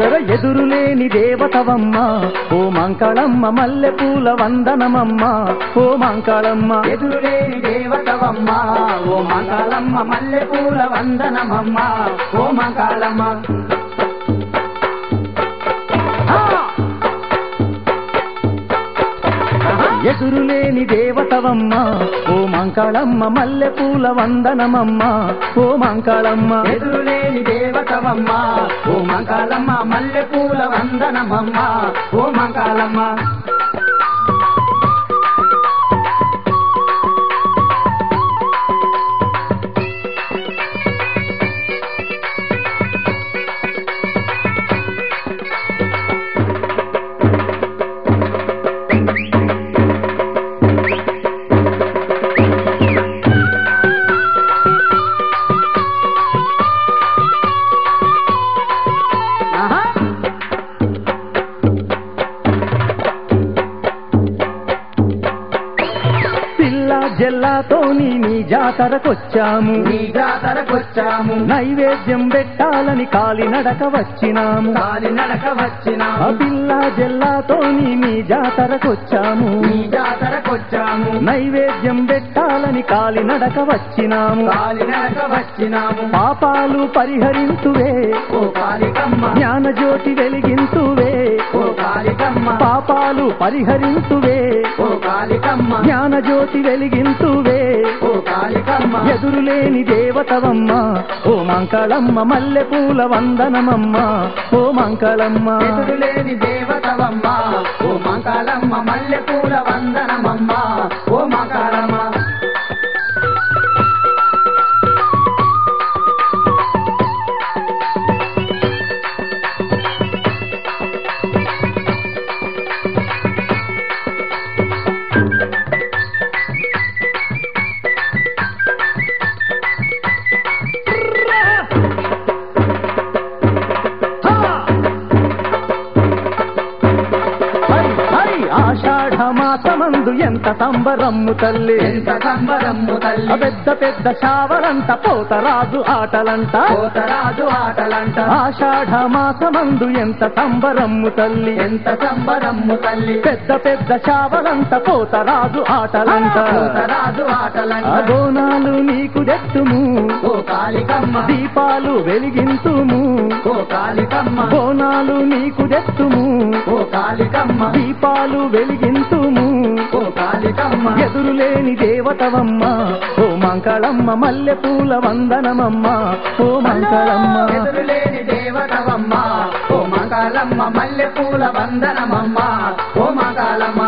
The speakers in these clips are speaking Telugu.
ఎర ఎదురులేని దేవతవమ్మ ఓ మంకళమ్మ మల్లె పూల వందనమమ్మ ఓ మంకళమ్మ ఎదురులేని దేవతవమ్మ ఓ మంగళమ్మ మల్లె పూల వందనమమ్మ ఓ మంగళమ్మ ఎదురులేని దేవతవమ్మ ఓ మంకళమ్మ మల్లె పూల వందనమమ్మ ఓ మంకళమ్మ ఎదురులేని దేవతవమ్మ ఓ మంగళమ్మ మల్లె పూల వందనమమ్మ ఓ మంగళమ్మ ఆహా. పిల్ల జల్లాతోని నీ జాతరకొచ్చాము నీ జాతరకొచ్చాము నైవేద్యం పెట్టాలని కాలినడక వచ్చినాము కాలి నడక ఆ వచ్చినాము పిల్ల జల్లాతోని నీ జాతరకొచ్చాము నీ జాతరకొచ్చాము నైవేద్యం పెట్టాలని కాలినడక వచ్చినాము కాలి నడక వచ్చినాము పాపాలు పరిహరింతువే ఓ కాళికమ్మ జ్ఞానజ్యోతి వెలిగింతువే ఓ కాళికమ్మ పాపాలు పరిహరింతువే ఓ కాళికమ్మ జ్ఞానజ్యోతి వెలిగింతువే ఓ కాళికమ్మ ఎదురులేని దేవతవమ్మ ఓ మంకళమ్మ మల్లె పూల వందనమమ్మ ఓ మంకళమ్మ ఎదురులేని దేవతవమ్మ ఓ మంగళమ్మ మల్లె పూల వందనమమ్మ ఓ మంగళమ్మ హరి హరి ఆషాఢ మాసమందు ఎంత సంబరమ్ము తల్లి ఎంత సంబరమ్ము ఆ తల్లి పెద్ద పెద్ద శావరంత పోతరాజు ఆటలంట కోతరాజు ఆటలంట ఆషాఢ మాసమందు ఎంత సంబరమ్ము తల్లి ఎంత సంబరమ్ము తల్లి పెద్ద పెద్ద శావలంత పోతరాజు ఆటలంట కోతరాజు ఆ ఆటలంట బోనాలు నీకు దెత్తుము ఓ కాళికమ్మ దీపాలు వెలిగింతుము ఓ కాళికమ్మ బోనాలు నీకు దెత్తుము ఓ కాళికమ్మ దీపాలు వెలిగింతుము ఓ కాళికమ్మ ఎదురులేని దేవతవమ్మ ఓ మంకళమ్మ మల్లె పూల వందనమమ్మ ఓ మంకళమ్మ ఎదురులేని దేవతవమ్మ ఓ మంగళమ్మ మల్లె పూల వందనమమ్మ ఓ మంగళమ్మ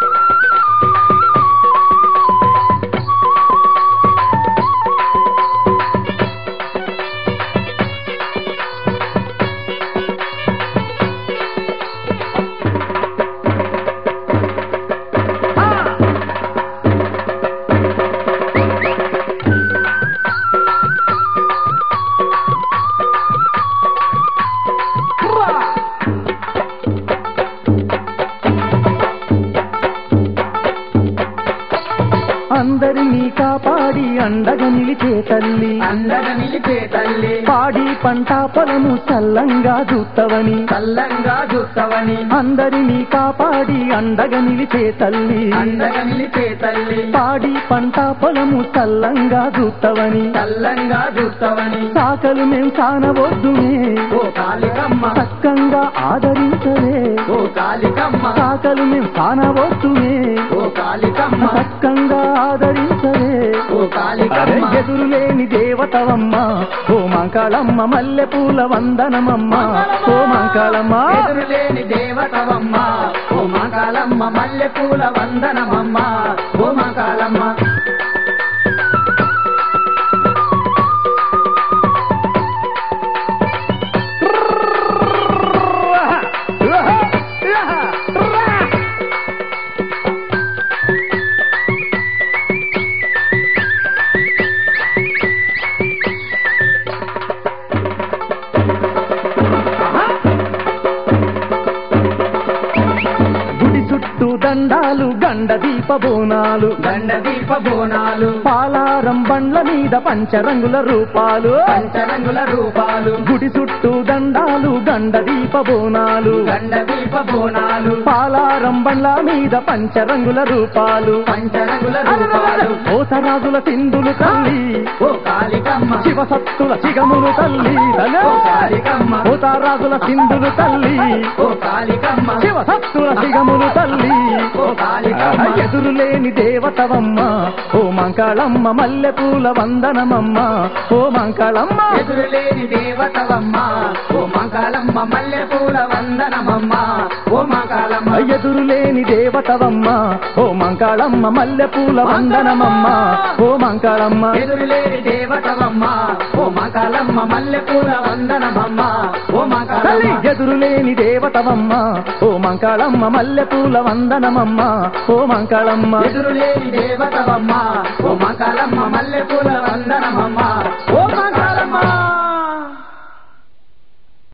అందరినీ కాపాడి అండగా నిలిచే తల్లి అండగా నిలిచే తల్లి పాడి పంట పొలము చల్లంగా చూత్తవని చల్లంగా చూస్తవని అందరినీ కాపాడి అండగా నిలిచే తల్లి అండగా నిలిచే తల్లి పాడి పంట పొలము చల్లంగా చూత్తవని చల్లంగా చూస్తవని సాకలు మేం సానవద్దునే ఓ కాళికమ్మ చక్కంగా ఆదరించవే ఓ కాళికమ్మ సాకలు మేం సానవద్దునే ఓ కాళికమ్మ చక్కంగా ఆదరించవే ఓ అరే కాళికమ్మ ఎదురులేని దేవతవమ్మ ఓ మంకాళమ్మ మల్లె పూల వందనమమ్మ ఓ మంకాళమ్మ ఎదురులేని దేవతవమ్మ ఓ మంగళమ్మ మల్లె పూల వందనమమ్మ ఓ మంగళమ్మ గుడి చుట్టూ దండాలు గంట గండ దీప బోనాలు గండ దీప బోనాలు పాలారం బండ్ల మీద పంచరంగుల రూపాలు పంచరంగుల రూపాలు గుడి చుట్టూ దండాలు గండ దీప బోనాలు గండ దీప బోనాలు పాలారం బండ్ల మీద పంచరంగుల రూపాలు పంచరంగుల రూపాలు కోతరాజుల సింధులు తల్లి ఓ కాళికమ్మ శివసత్తుల సిగములు తల్లి ఓ కాళికమ్మ కోతరాజుల సింధులు తల్లి ఓ కాళికమ్మ శివసత్తుల సిగములు తల్లి ఓ కాళికమ్మ ఎదురులేని దేవతవమ్మ ఓ మంకాళమ్మ మల్లెపూల వందనమమ్మ ఓ మంకాళమ్మ ఎదురులేని దేవతవమ్మ ఓ మంకాలమ్మ మల్లె పూల వందనమమ్మ ఓ మంకాలమ్మ ఎదురులేని దేవతవమ్మ ఓ మంకాళమ్మ మల్లెపూల వందనమమ్మ ఓ మంకాళమ్మ ఎదురులేని దేవతవమ్మ ఓ మంకాలమ్మ మల్లె పూల వందనమమ్మ ఓ తల్లి మంకాలమ్మ ఎదురులేని దేవతవమ్మ ఓ మంకాళమ్మ మల్లెపూల వందనమమ్మ ఓ మంకాళమ్మ ఎదురులేని దేవతవమ్మ